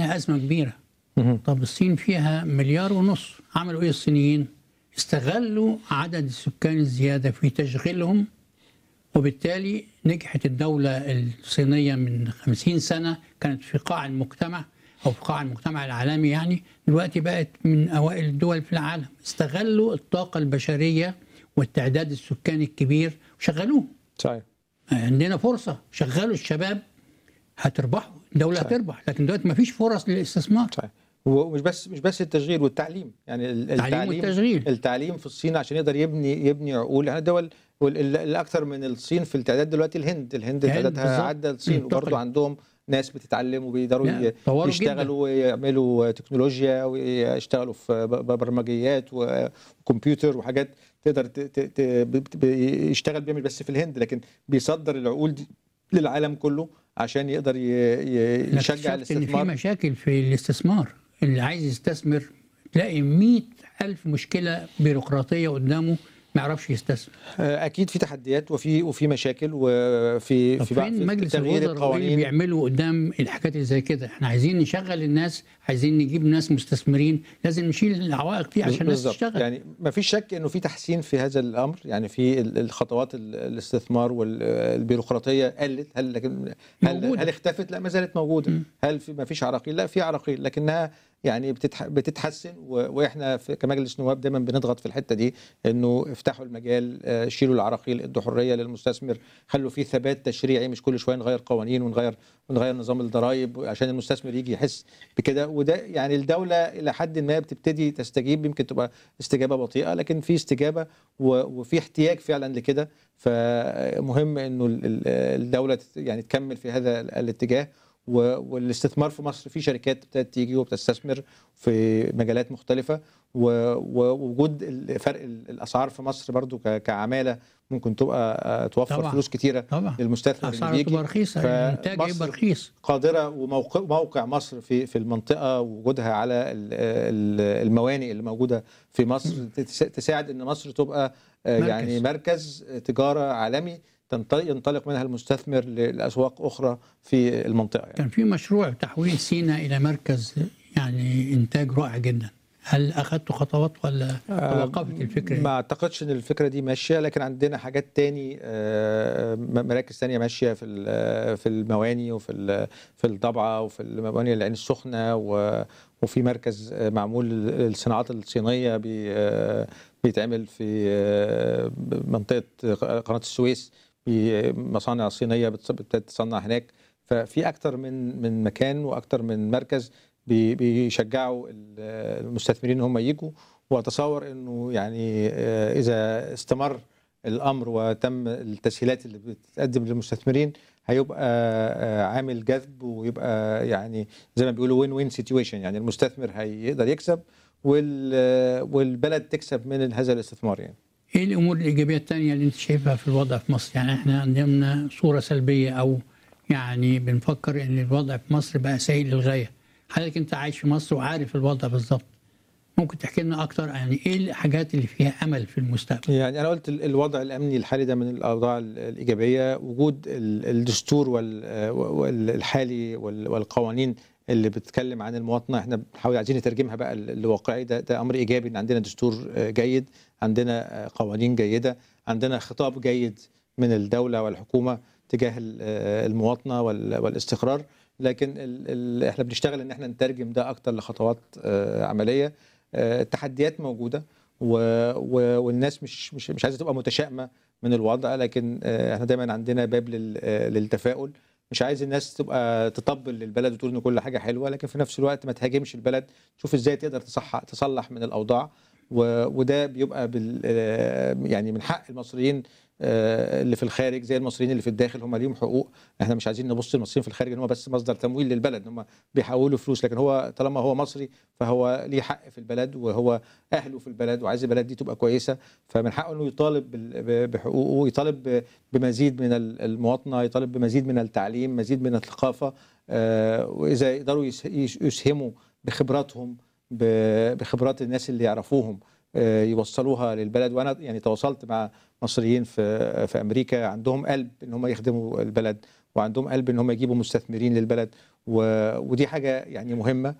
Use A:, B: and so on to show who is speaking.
A: عليها ازمه كبيره
B: مهم.
A: طب الصين فيها مليار ونص عملوا ايه الصينيين استغلوا عدد السكان الزياده في تشغيلهم وبالتالي نجحت الدولة الصينية من خمسين سنة كانت في قاع المجتمع أو في قاع المجتمع العالمي يعني دلوقتي بقت من أوائل الدول في العالم استغلوا الطاقة البشرية والتعداد السكاني الكبير وشغلوه
B: صحيح
A: عندنا فرصة شغلوا الشباب هتربحوا الدولة
B: صحيح.
A: هتربح لكن دلوقتي ما فيش فرص للاستثمار
B: صحيح ومش بس مش بس التشغيل والتعليم يعني ال-
A: التعليم والتشغيل.
B: التعليم في الصين عشان يقدر يبني يبني عقول يعني الدول وال- ال- الاكثر من الصين في التعداد دلوقتي الهند الهند
A: الهند
B: تعدادها
A: بالظبط.
B: عدى الصين
A: منتقل.
B: وبرضه عندهم ناس بتتعلم وبيقدروا
A: لا،
B: ي-
A: اتطوروا
B: يشتغلوا ويعملوا تكنولوجيا ويشتغلوا في ب- ب- برمجيات وكمبيوتر وحاجات تقدر ت- ت- ت- ب- ب- يشتغل بيعمل بس في الهند لكن بيصدر العقول دي للعالم كله عشان يقدر ي- ي-
A: أنا
B: يشجع
A: اكتشفت ان في
B: الاستثمار
A: مشاكل في الاستثمار اللي عايز يستثمر تلاقي مئة ألف مشكلة بيروقراطية قدامه ما يعرفش يستثمر
B: اكيد في تحديات وفي وفي مشاكل وفي
A: طب
B: في بعض
A: فين
B: في
A: مجلس
B: تغيير
A: الوزراء واللي
B: القوانين
A: بيعملوا قدام الحاجات اللي زي كده احنا عايزين نشغل الناس عايزين نجيب ناس مستثمرين لازم نشيل العوائق دي عشان الناس
B: بالظبط
A: تشتغل
B: يعني ما فيش شك انه في تحسين في هذا الامر يعني في ال- الخطوات ال- الاستثمار والبيروقراطيه قلت هل لكن هل,
A: موجودة.
B: هل اختفت لا ما زالت موجوده
A: مم.
B: هل في ما فيش عراقيل لا في عراقيل لكنها يعني بتتح بتتحسن و- واحنا في كمجلس نواب دايما بنضغط في الحته دي انه افتحوا المجال آه، شيلوا العراقيل ادوا حريه للمستثمر خلوا في ثبات تشريعي مش كل شويه نغير قوانين ونغير ونغير نظام الضرائب عشان المستثمر يجي يحس بكده وده يعني الدوله الى حد ما بتبتدي تستجيب يمكن تبقى استجابه بطيئه لكن في استجابه و- وفي احتياج فعلا لكده فمهم انه ال- ال- الدوله تت- يعني تكمل في هذا الاتجاه و- والاستثمار في مصر في شركات ابتدت تيجي وبتستثمر في مجالات مختلفه و- ووجود ال- فرق ال- الاسعار في مصر برضو ك- كعماله ممكن تبقى آه، توفر
A: طبعا.
B: فلوس كتيره
A: طبعا
B: للمستثمر اللي
A: اسعار
B: بيجي
A: تبقى رخيصه الانتاج
B: فمصر
A: يبقى رخيص
B: قادره وموقع موقع مصر في في المنطقه ووجودها على ال- ال- الموانئ اللي موجوده في مصر تس- تساعد ان مصر تبقى آه،
A: مركز.
B: يعني مركز تجاره عالمي تنط- ينطلق منها المستثمر لاسواق اخرى في المنطقه يعني.
A: كان في مشروع تحويل سينا الى مركز يعني انتاج رائع جدا هل اخذتوا خطوات ولا توقفت الفكره
B: ما اعتقدش ان الفكره دي ماشيه لكن عندنا حاجات تاني آه، م- مراكز تانية ماشيه في ال- في المواني وفي ال- في الضبعه وفي المواني العين السخنه و- وفي مركز آه، معمول للصناعات الصينيه بي- آه، بيتعمل في آه، منطقه قناه السويس في مصانع صينيه بتص- بتبتدي تصنع هناك ففي اكتر من من مكان واكتر من مركز بي- بيشجعوا ال- المستثمرين ان هم يجوا واتصور انه يعني آه، اذا استمر الامر وتم التسهيلات اللي بتقدم للمستثمرين هيبقى آه، عامل جذب ويبقى يعني زي ما بيقولوا وين وين سيتويشن يعني المستثمر هيقدر يكسب وال- والبلد تكسب من هذا الاستثمار يعني
A: ايه الامور الايجابيه الثانيه اللي انت شايفها في الوضع في مصر يعني احنا عندنا صوره سلبيه او يعني بنفكر ان الوضع في مصر بقى سيء للغايه حضرتك انت عايش في مصر وعارف الوضع بالظبط ممكن تحكي لنا اكتر يعني ايه الحاجات اللي فيها امل في المستقبل
B: يعني انا قلت ال- الوضع الامني الحالي ده من الاوضاع ال- الايجابيه وجود ال- الدستور وال- وال- الحالي وال- والقوانين اللي بتتكلم عن المواطنه احنا بنحاول عايزين نترجمها بقى ل- لواقعي ده ده امر ايجابي ان عندنا دستور آه، جيد عندنا آه، قوانين جيده عندنا خطاب جيد من الدوله والحكومه تجاه ال- آه، المواطنه وال- والاستقرار لكن ال ال احنا بنشتغل ان احنا نترجم ده اكتر لخطوات آه، عمليه آه، التحديات موجوده و... و... والناس مش مش مش عايزه تبقى متشائمه من الوضع لكن آه، احنا دايما عندنا باب لل... آه، للتفاؤل مش عايز الناس تبقى تطبل للبلد وتقول ان كل حاجه حلوه لكن في نفس الوقت ما تهاجمش البلد تشوف ازاي تقدر تصحح تصلح من الاوضاع و... وده بيبقى بال... آه، يعني من حق المصريين آه، اللي في الخارج زي المصريين اللي في الداخل هم ليهم حقوق احنا مش عايزين نبص للمصريين في الخارج ان هم بس مصدر تمويل للبلد هم بيحولوا فلوس لكن هو طالما هو مصري فهو ليه حق في البلد وهو اهله في البلد وعايز البلد دي تبقى كويسه فمن حقه انه يطالب بال- ب- بحقوقه يطالب ب- بمزيد من ال- المواطنه يطالب بمزيد من التعليم مزيد من الثقافه آه، واذا يقدروا يس- يس- يسهموا بخبراتهم ب- بخبرات الناس اللي يعرفوهم آه، يوصلوها للبلد وانا يعني تواصلت مع مصريين في في امريكا عندهم قلب ان هم يخدموا البلد وعندهم قلب ان هم يجيبوا مستثمرين للبلد و- ودي حاجه يعني مهمه